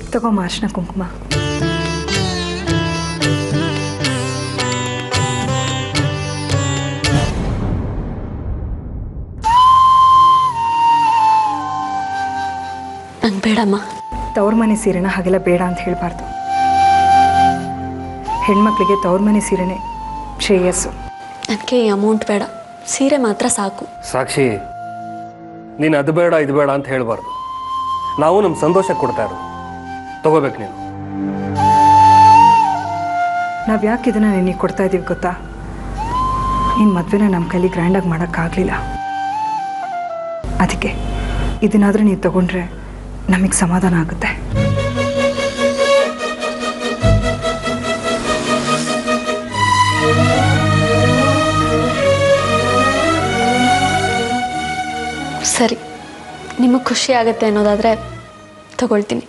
ತಗೊಂಬ ಅರ್ಶಿನ ಕುಂಕುಮ ನಂಗೆ ಬೇಡಮ್ಮ ತವ್ರ ಮನೆ ಸೀರೆನ ಹಾಗೆಲ್ಲ ಬೇಡ ಅಂತ ಹೇಳಬಾರ್ದು ಹೆಣ್ಮಕ್ಳಿಗೆ ತವ್ರ ಮನೆ ಸೀರೆನೇ ಶ್ರೇಯಸ್ಸು ನನಗೆ ಈ ಅಮೌಂಟ್ ಬೇಡ ಸೀರೆ ಮಾತ್ರ ಸಾಕು ಸಾಕ್ಷಿ ನೀನು ಅದು ಬೇಡ ಇದು ಬೇಡ ಅಂತ ಹೇಳಬಾರ್ದು ನಾವು ನಮ್ಮ ಸಂತೋಷ ಕೊಡ್ತಾ ಇರೋದು ತಗೋಬೇಕು ನೀನು ನಾವು ಯಾಕೆ ಇದನ್ನು ನಿನಗೆ ಕೊಡ್ತಾ ಇದ್ದೀವಿ ಗೊತ್ತಾ ನಿನ್ನ ಮದುವೆನ ನಮ್ಮ ಕೈಲಿ ಗ್ರ್ಯಾಂಡಾಗಿ ಮಾಡೋಕ್ಕಾಗಲಿಲ್ಲ ಅದಕ್ಕೆ ಇದನ್ನಾದರೂ ನೀವು ತಗೊಂಡ್ರೆ ನಮಗೆ ಸಮಾಧಾನ ಆಗುತ್ತೆ ಸರಿ ನಿಮಗೆ ಖುಷಿ ಆಗುತ್ತೆ ಅನ್ನೋದಾದರೆ ತಗೊಳ್ತೀನಿ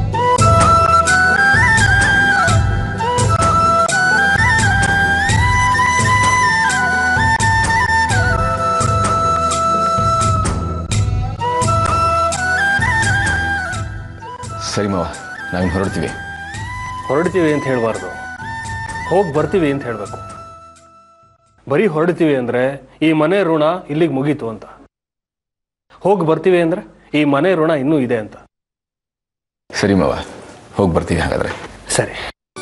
ಸರಿ ಮಾವ ನಾವಿನ್ನು ಹೊರಡ್ತೀವಿ ಹೊರಡ್ತೀವಿ ಅಂತ ಹೇಳಬಾರ್ದು ಹೋಗಿ ಬರ್ತೀವಿ ಅಂತ ಹೇಳಬೇಕು ಬರೀ ಹೊರಡ್ತೀವಿ ಅಂದರೆ ಈ ಮನೆ ಋಣ ಇಲ್ಲಿಗೆ ಮುಗೀತು ಅಂತ ಹೋಗಿ ಬರ್ತೀವಿ ಅಂದರೆ ಈ ಮನೆ ಋಣ ಇನ್ನೂ ಇದೆ ಅಂತ ಸರಿ ಮಾವ ಹೋಗಿ ಬರ್ತೀವಿ ಹಾಗಾದರೆ ಸರಿ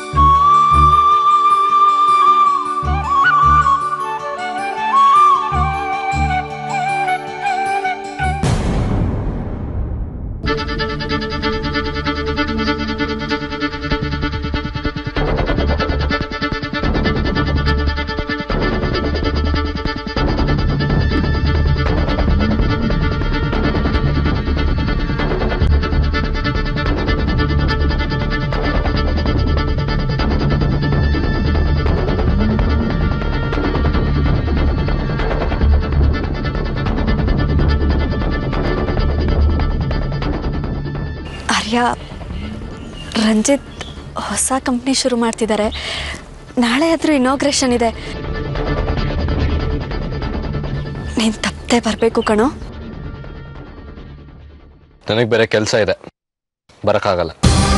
ಆರ್ಯ ರಂಜಿತ್ ಹೊಸ ಕಂಪ್ನಿ ಶುರು ಮಾಡ್ತಿದ್ದಾರೆ ನಾಳೆ ಆದರೂ ಇನಾಗ್ರೇಷನ್ ಇದೆ ನೀನು ತಪ್ಪದೆ ಬರಬೇಕು ಕಣೋ ನನಗೆ ಬೇರೆ ಕೆಲಸ ಇದೆ ಬರೋಕ್ಕಾಗಲ್ಲ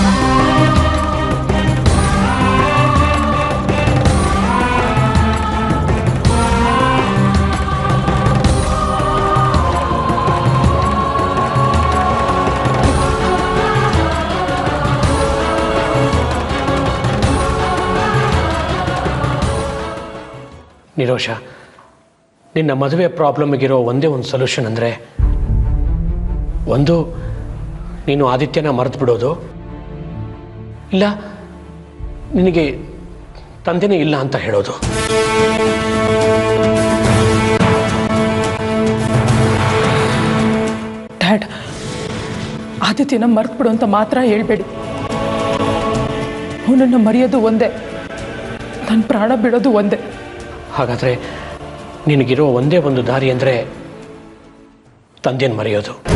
ನಿರೋಷ ನಿನ್ನ ಮದುವೆ ಪ್ರಾಬ್ಲಮ್ಗಿರೋ ಒಂದೇ ಒಂದು ಸೊಲ್ಯೂಷನ್ ಅಂದರೆ ಒಂದು ನೀನು ಆದಿತ್ಯನ ಮರೆತು ಬಿಡೋದು ಇಲ್ಲ ನಿನಗೆ ತಂದೆನೇ ಇಲ್ಲ ಅಂತ ಹೇಳೋದು ಡ್ಯಾಡ್ ಆದಿತ್ಯನ ಮರ್ತು ಬಿಡು ಅಂತ ಮಾತ್ರ ಹೇಳ್ಬೇಡಿ ಅವನನ್ನು ಮರೆಯೋದು ಒಂದೇ ನನ್ನ ಪ್ರಾಣ ಬಿಡೋದು ಒಂದೇ ಹಾಗಾದರೆ ನಿನಗಿರೋ ಒಂದೇ ಒಂದು ದಾರಿ ಅಂದರೆ ತಂದೆಯನ್ನು ಮರೆಯೋದು